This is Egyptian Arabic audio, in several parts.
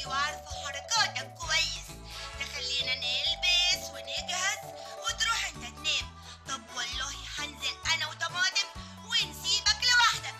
بوجي وعارفة حركاتك كويس تخلينا نلبس ونجهز وتروح انت تنام طب والله هنزل انا وطماطم ونسيبك لوحدك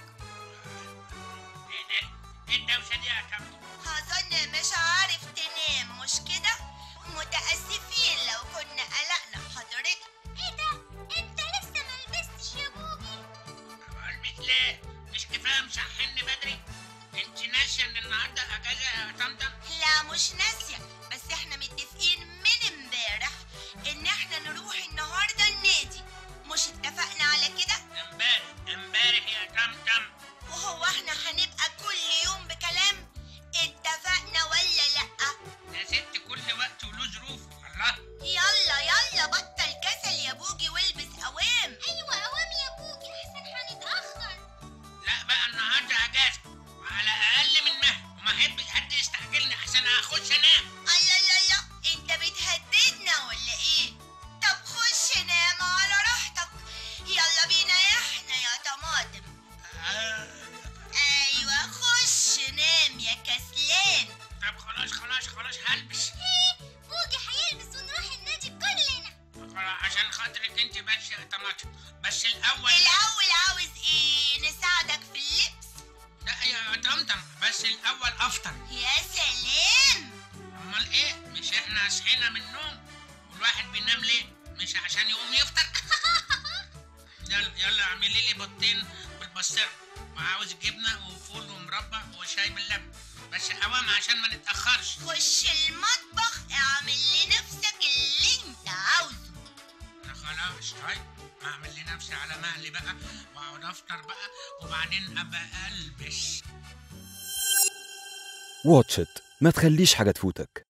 ايه ده؟ ايه الدوشه دي يا طمطم؟ هظن مش عارف تنام مش كده متأسفين لو كنا قلقنا حضرتك ايه ده انت لسه ما لبستش يا بوجي قلبك ليه؟ مش كفايه مشحن بدري؟ انت ناسيه ان النهارده اجازه يا طمطم؟ لا مش ناسية بس احنا متفقين من امبارح ان احنا نروح النهاردة النادي مش اتفقنا على كده امبارح امبارح يا طمطم وهو احنا هنبقى كل يوم بكلام اتفقنا ولا لأ يا ست كل وقت وله ظروف الله يلا يلا بطل كسل يا بوجي والبس قوام ايوه قوام يا بوجي احسن هنتأخر لا بقى النهارده اجازه وعلى اقل من مهل وما احبش حد يستعجلني عشان اخش انام الله الله الله انت بتهددنا ولا ايه طب خش نام على راحتك يلا بينا احنا يا طماطم آه. ايوه خش نام يا كسلان طب خلاص خلاص خلاص هلبس بوجي هيلبس ونروح النادي كلنا خلاص عشان خاطرك انت بس يا طماطم بس الاول الاول عاوز ايه نساعدك في اللبس لا يا طمطم بس الاول افطر يا سلام امال ايه مش احنا صحينا من النوم والواحد بينام ليه مش عشان يقوم يفطر يلا يلا اعملي لي بيضتين بالبسطرمه وعاوز جبنه وفول ومربى وشاي باللبن بس قوام عشان ما نتاخرش خش المطبخ اعمل لنفسك اللي انت عاوزه انا خلاص طيب اعمل لنفسي على مهلي بقى واقعد افطر بقى وبعدين ابقى البس واتش إت ما تخليش حاجة تفوتك